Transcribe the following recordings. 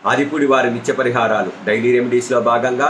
ఆదిపూడి వారి నిత్య పరిహారాలు డైలీ రెమెడీస్లో భాగంగా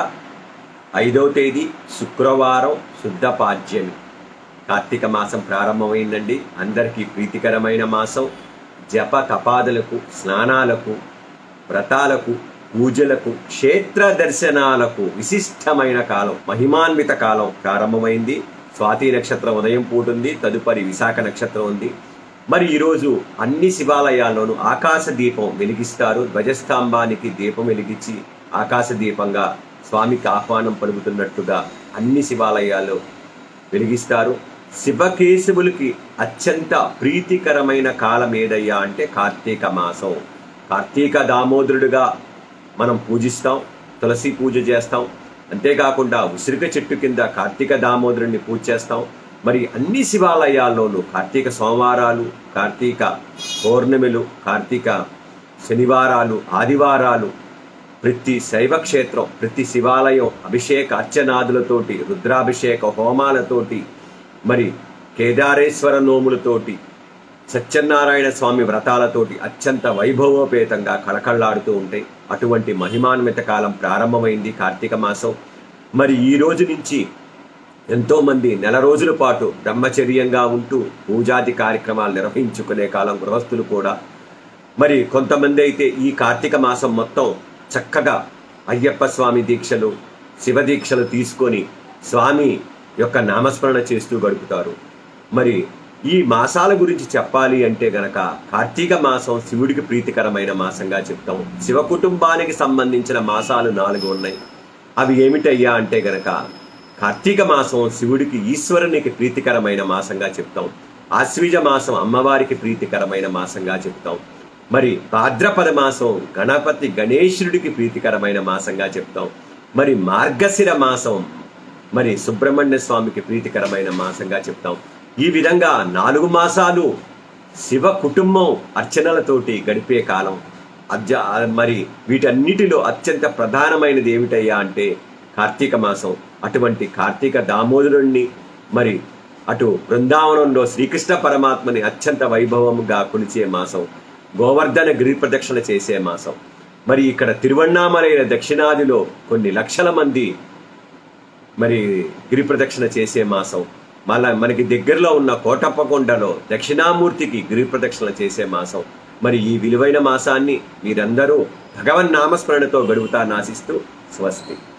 ఐదవ తేదీ శుక్రవారం శుద్ధ పాడ్యమి కార్తీక మాసం ప్రారంభమైందండి అందరికీ ప్రీతికరమైన మాసం జప తపాదులకు స్నానాలకు వ్రతాలకు పూజలకు క్షేత్ర దర్శనాలకు విశిష్టమైన కాలం మహిమాన్విత కాలం ప్రారంభమైంది స్వాతి నక్షత్రం ఉదయం పూట ఉంది తదుపరి విశాఖ నక్షత్రం ఉంది మరి ఈరోజు అన్ని శివాలయాల్లోనూ ఆకాశ దీపం వెలిగిస్తారు ధ్వజస్తంభానికి దీపం వెలిగించి ఆకాశ దీపంగా స్వామికి ఆహ్వానం పలుకుతున్నట్టుగా అన్ని శివాలయాల్లో వెలిగిస్తారు శివకేశవులకి అత్యంత ప్రీతికరమైన కాలం ఏదయ్యా అంటే కార్తీక మాసం కార్తీక దామోదరుడుగా మనం పూజిస్తాం తులసి పూజ చేస్తాం అంతేకాకుండా ఉసిరిక చెట్టు కింద కార్తీక దామోదరుడిని పూజ చేస్తాం మరి అన్ని శివాలయాల్లోనూ కార్తీక సోమవారాలు కార్తీక పౌర్ణమిలు కార్తీక శనివారాలు ఆదివారాలు ప్రతి శైవ క్షేత్రం ప్రతి శివాలయం అభిషేక అర్చనాదులతోటి రుద్రాభిషేక హోమాలతోటి మరి కేదారేశ్వర నోములతోటి సత్యనారాయణ స్వామి వ్రతాలతోటి అత్యంత వైభవోపేతంగా కళకళలాడుతూ ఉంటాయి అటువంటి మహిమాన్విత కాలం ప్రారంభమైంది కార్తీక మాసం మరి ఈ రోజు నుంచి ఎంతో మంది నెల రోజుల పాటు బ్రహ్మచర్యంగా ఉంటూ పూజాది కార్యక్రమాలు నిర్వహించుకునే కాలం గృహస్థులు కూడా మరి కొంతమంది అయితే ఈ కార్తీక మాసం మొత్తం చక్కగా అయ్యప్ప స్వామి దీక్షలు శివ దీక్షలు తీసుకొని స్వామి యొక్క నామస్మరణ చేస్తూ గడుపుతారు మరి ఈ మాసాల గురించి చెప్పాలి అంటే గనక కార్తీక మాసం శివుడికి ప్రీతికరమైన మాసంగా చెప్తాం శివ కుటుంబానికి సంబంధించిన మాసాలు నాలుగు ఉన్నాయి అవి ఏమిటయ్యా అంటే గనక కార్తీక మాసం శివుడికి ఈశ్వరునికి ప్రీతికరమైన మాసంగా చెప్తాం ఆశ్వీజ మాసం అమ్మవారికి ప్రీతికరమైన మాసంగా చెప్తాం మరి భాద్రపద మాసం గణపతి గణేశుడికి ప్రీతికరమైన మాసంగా చెప్తాం మరి మార్గశిర మాసం మరి సుబ్రహ్మణ్య స్వామికి ప్రీతికరమైన మాసంగా చెప్తాం ఈ విధంగా నాలుగు మాసాలు శివ కుటుంబం అర్చనలతోటి గడిపే కాలం అద్య మరి వీటన్నిటిలో అత్యంత ప్రధానమైనది ఏమిటయ్యా అంటే కార్తీక మాసం అటువంటి కార్తీక దామోదరుణ్ణి మరి అటు బృందావనంలో శ్రీకృష్ణ పరమాత్మని అత్యంత వైభవముగా కొలిచే మాసం గోవర్ధన గిరి ప్రదక్షిణ చేసే మాసం మరి ఇక్కడ తిరువണ്ണామలైన దక్షిణాదిలో కొన్ని లక్షల మంది మరి గిరి ప్రదక్షిణ చేసే మాసం మళ్ళా మనకి దగ్గరలో ఉన్న కోటప్పకొండలో దక్షిణామూర్తికి గిరి ప్రదక్షిణ చేసే మాసం మరి ఈ విలువైన మాసాన్ని మీరందరూ భగవన్ నామస్మరణతో గడుపుతా నాశిస్తూ స్వస్తి